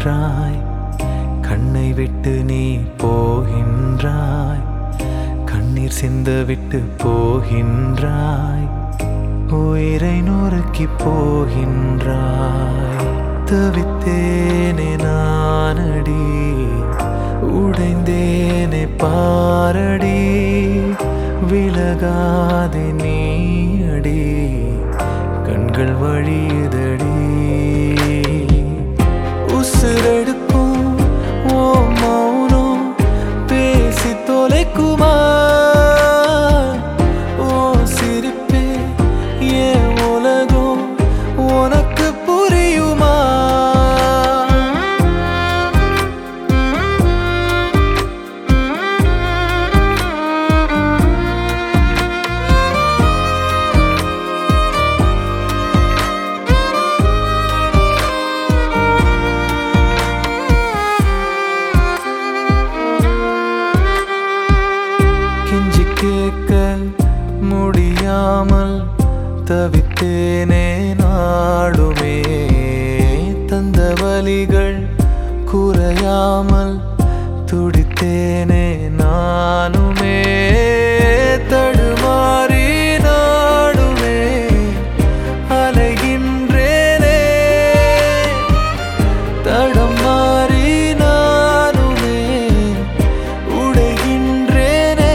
போகின்றாய் கண்ணை விட்டு நீ போகின்றாய் கண்ணீர் சிந்த விட்டு போகின்றாய் உயிரை நொறுக்கி போகின்றாய் தவித்தேனே நானடி உடைந்தேனே பாரடி விலகாதே நீ அடி கண்கள் வழியுதடி உசுரெடுக்கும் ஓ மௌனம் பேசி தொலைக்குமா ஓ சிரிப்பே ஏன் உலகம் உனக்கு புரியுமா கெஞ்சி கேட்க முடியாமல் தவித்தேனே நாடுமே தந்த வலிகள் குறையாமல் துடித்தேனே நானுமே தடுமாறி நாடுமே அலைகின்றேனே தடம் மாறி நானுமே உடைகின்றேனே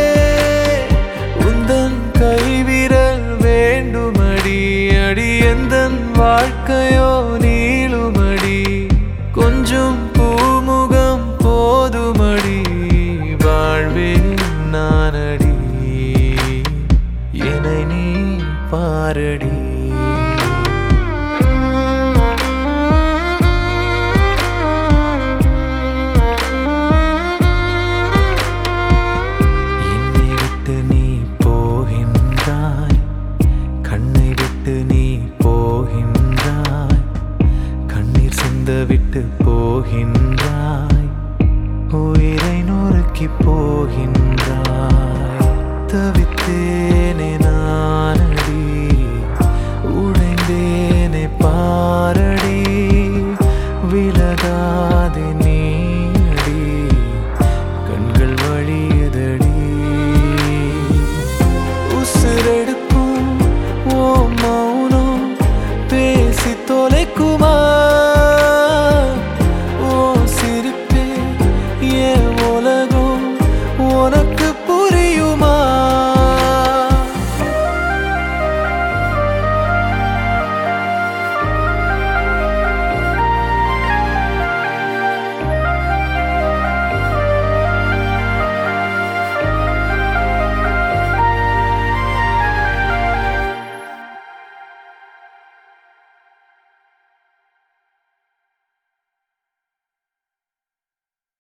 உந்தன் கைவிரல் வேண்டுமடி அடி எந்தன் வாழ்க்கையோ நீளுமடி கொஞ்சம் பூமுகம் போதுமடி வாழ்வேன் நானடி என்னை நீ பாரடி என்னை விட்டு நீ போகின்றாய் கண்ணை விட்டு நீ போகின்றாய் கண்ணீர் சிந்த விட்டு போகின்றாய் உயிரை நொறுக்கி போகின்றாய் தவித்தேனே நானடி உடைந்தேனே பாரடி விலகாதே நீ அடி கண்கள் வழியுதடி உசுரெடுக்கும் ஓ மௌனம் பேசி தொலைக்குமா ஓ சிரிப்பே ஏன் உலகம்